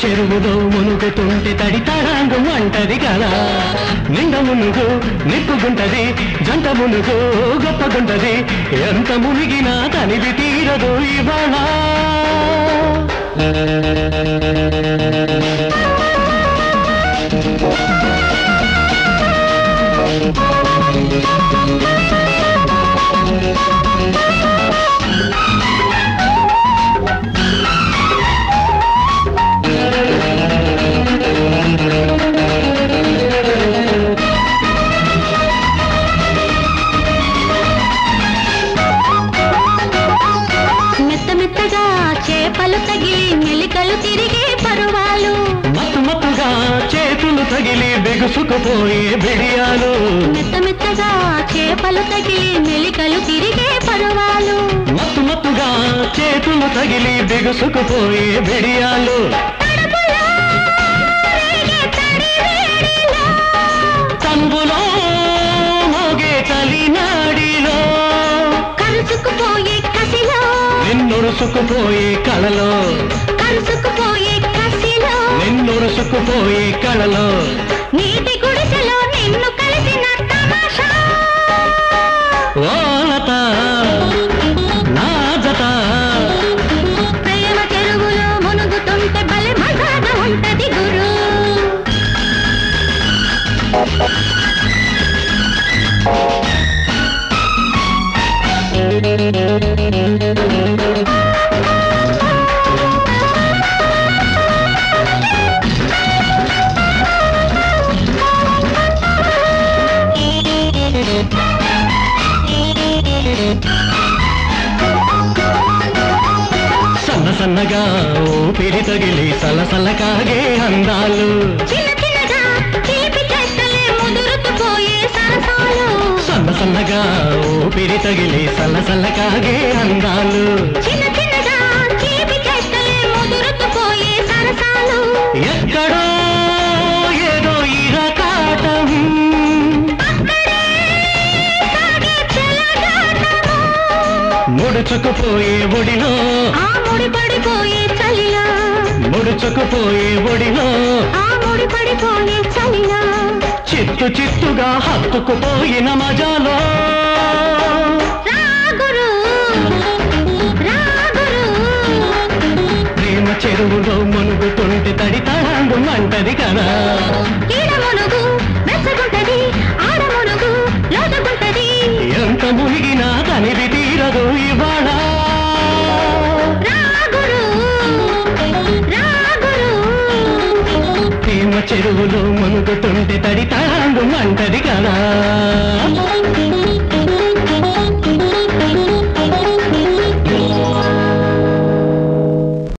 చెరువులో మునుగుతుంటే తడి తడాంగం అంటది కదా నిండ మునుగు నిప్పుగుంటది జంట మునుగు గొప్పగుంటది ఎంత మునిగినా తనివి తీరదు ఇవాళ మెత్త మెత్తగా చేపలు తగిలి మెలికలు తిరిగే పరువాలు మత్తు మత్తుగా చేతులు తగిలి బిగుసుకుపోయే బిడియాలు మెత్త మెత్తగా చేపలు తగిలి మెలికలు తిరిగే పరువాలు మత్తు మత్తుగా చేతులు తగిలి బిగుసుకుపోయే బిడియాలు తడుపులో రేగే తడి వేడిలో తంబులో మోగే చలినాడిలో కరుచుకుపోయే కసిలో నిన్నురుసుకుపోయే కళలో కరుచుకుపోయే కసిలో నిన్నురుసుకుపోయే కళలో నీటి గుడిసెలో నిన్ను కలిసిన తమాషా ఓలత నా జత ప్రేమ చెరువులో మునుగుతుంటే భలే మజాగా ఉంటది గురు సన్న సన్నగా ఊపిరి తగిలి సలసల కాగే అందాలు చిన్న చిన్నగా తీపి చేష్టలే ముదురుతుపోయే సరసాలు సన్న సన్నగా ఊపిరి తగిలి సలసల కాగే అందాలు చిన్న చిన్నగా తీపి చేష్టలే ముదురుతుపోయే సరసాలు ఎక్కడో ఏదో ఇరకాటం అక్కడే సాగే చెలగాటము ముడుచుకుపోయే ఒడిలో ఆ ముడి పడిపోయే చలిలో ముడుచుకుపోయే ఒడిలో ఆ ముడి పడిపోయే చలిలో చిత్తు చిత్తుగా హత్తుకుపోయిన మజాలో రాగురు రాగురు ప్రేమ చెరువులో మునుగుతుంటే తడి తడాంగు అంటది కదా ఈడ మునుగు మెచ్చగుంటది ఆడ మునుగు లోతుగుంటది ఎంత మునిగినా తనివి తీరదు ఇవాళ రాగురు రాగురు ప్రేమ చెరువులో మునుగుతుంటే తడి